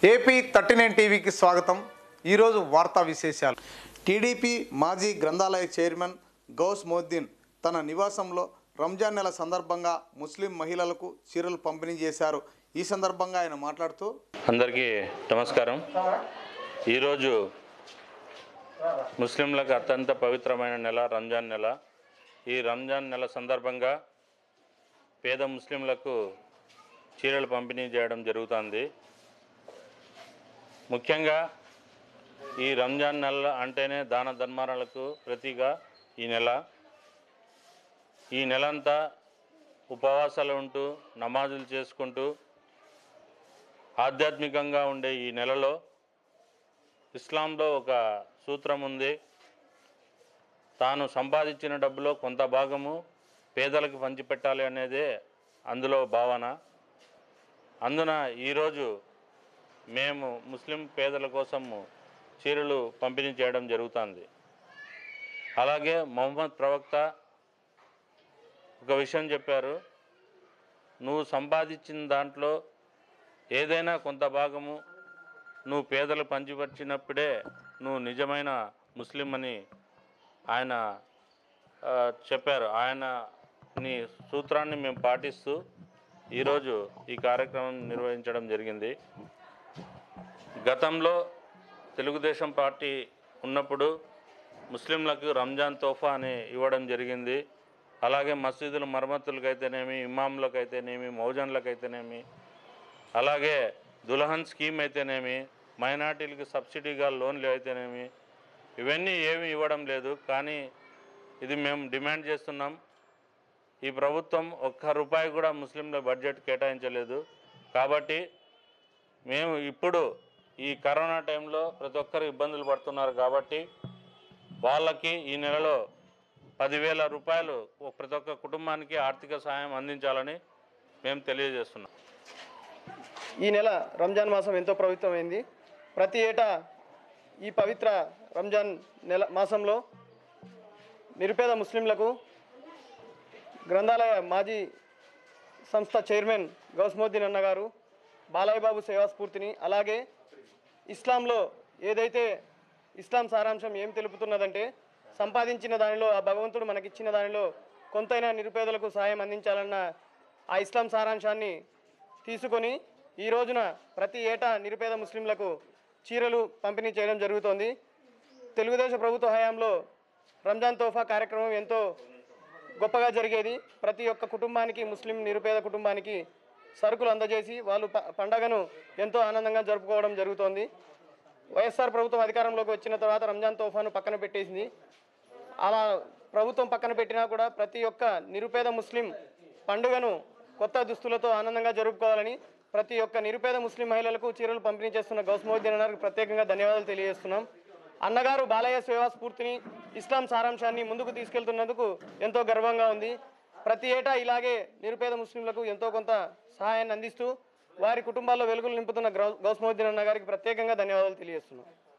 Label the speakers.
Speaker 1: AP thirty nine టీవీకి స్వాగతం ఈరోజు వార్తా విశేషాలు టీడీపీ మాజీ గ్రంథాలయ చైర్మన్ గౌస్ మోద్దీన్ తన నివాసంలో రంజాన్ నెల సందర్భంగా ముస్లిం మహిళలకు చీరలు పంపిణీ చేశారు ఈ సందర్భంగా ఆయన మాట్లాడుతూ
Speaker 2: అందరికీ నమస్కారం ఈరోజు ముస్లింలకు అత్యంత పవిత్రమైన నెల రంజాన్ నెల ఈ రంజాన్ నెల సందర్భంగా పేద ముస్లింలకు చీరలు పంపిణీ చేయడం జరుగుతుంది ముఖ్యంగా ఈ రంజాన్ నెల అంటేనే దాన ధర్మాలకు ప్రతిగా ఈ నెల ఈ నెలంతా ఉపవాసాలు ఉంటూ నమాజులు చేసుకుంటూ ఆధ్యాత్మికంగా ఉండే ఈ నెలలో ఇస్లాంలో ఒక సూత్రం ఉంది తాను సంపాదించిన డబ్బులో కొంత భాగము పేదలకు పంచిపెట్టాలి అనేదే అందులో భావన అందున ఈరోజు మేము ముస్లిం పేదల కోసము చీరలు పంపిణీ చేయడం జరుగుతుంది అలాగే మొహమ్మద్ ప్రవక్త ఒక విషయం చెప్పారు నువ్వు సంపాదించిన దాంట్లో ఏదైనా కొంత భాగము నువ్వు పేదలు పంచిపరిచినప్పుడే నువ్వు నిజమైన ముస్లిం అని ఆయన ఆ, చెప్పారు ఆయన నీ సూత్రాన్ని మేము పాటిస్తూ ఈరోజు ఈ కార్యక్రమం నిర్వహించడం జరిగింది గతంలో తెలుగుదేశం పార్టీ ఉన్నప్పుడు ముస్లింలకు రంజాన్ తోఫా అని ఇవ్వడం జరిగింది అలాగే మసీదుల మరమ్మతులకైతేనేమి ఇమాంలకైతేనేమి మౌజన్లకైతేనేమి అలాగే దుల్హన్ స్కీమ్ అయితేనేమి మైనార్టీలకు సబ్సిడీగా లోన్లు అయితేనేమి ఇవన్నీ ఏమీ ఇవ్వడం లేదు కానీ ఇది మేము డిమాండ్ చేస్తున్నాం ఈ ప్రభుత్వం ఒక్క రూపాయి కూడా ముస్లింల బడ్జెట్ కేటాయించలేదు కాబట్టి మేము ఇప్పుడు ఈ కరోనా టైంలో ప్రతి ఒక్కరు ఇబ్బందులు పడుతున్నారు కాబట్టి వాళ్ళకి ఈ నెలలో పదివేల రూపాయలు ఒ- ప్రతి ఒక్క కుటుంబానికి ఆర్థిక సహాయం అందించాలని మేము తెలియజేస్తున్నాం
Speaker 3: ఈ నెల రంజాన్ మాసం ఎంతో పవిత్రమైంది ప్రతి ఏటా ఈ పవిత్ర రంజాన్ నెల మాసంలో నిరుపేద ముస్లింలకు గ్రంథాలయ మాజీ సంస్థ చైర్మన్ గౌస్మోద్దీన్ అన్న గారు బాలయ్య బాబు సేవా స్ఫూర్తిని అలాగే ఇస్లాంలో ఏదైతే ఇస్లాం సారాంశం ఏం తెలుపుతున్నదంటే సంపాదించిన దానిలో ఆ భగవంతుడు మనకిచ్చిన దానిలో కొంతైనా నిరుపేదలకు సాయం అందించాలన్న ఆ ఇస్లాం సారాంశాన్ని తీసుకొని ఈ రోజున ప్రతి ఏటా నిరుపేద ముస్లింలకు చీరలు పంపిణీ చేయడం జరుగుతోంది తెలుగుదేశం ప్రభుత్వ హయాంలో రంజాన్ తోఫా కార్యక్రమం ఎంతో గొప్పగా జరిగేది ప్రతి ఒక్క కుటుంబానికి ముస్లిం నిరుపేద కుటుంబానికి సరుకులు అందజేసి వాళ్ళు ప- పండగను ఎంతో ఆనందంగా జరుపుకోవడం జరుగుతోంది వైఎస్ఆర్ ప్రభుత్వం అధికారంలోకి వచ్చిన తర్వాత రంజాన్ తోఫాను పక్కన పెట్టేసింది అలా ప్రభుత్వం పక్కన పెట్టినా కూడా ప్రతి ఒక్క నిరుపేద ముస్లిం పండుగను కొత్త దుస్తులతో ఆనందంగా జరుపుకోవాలని ప్రతి ఒక్క నిరుపేద ముస్లిం మహిళలకు చీరలు పంపిణీ చేస్తున్న గౌస్మోద్దీన్ అన్నారికి ప్రత్యేకంగా ధన్యవాదాలు తెలియజేస్తున్నాం అన్నగారు బాలయ్య సేవా స్ఫూర్తిని ఇస్లాం సారాంశాన్ని ముందుకు తీసుకెళ్తున్నందుకు ఎంతో గర్వంగా ఉంది ప్రతి ఏటా ఇలాగే నిరుపేద ముస్లింలకు ఎంతో కొంత సహాయాన్ని అందిస్తూ వారి కుటుంబాల్లో వెలుగులు నింపుతున్న గౌ- గౌస్మోద్దీన్ అన్న గారికి ప్రత్యేకంగా ధన్యవాదాలు తెలియజేస్తున్నాం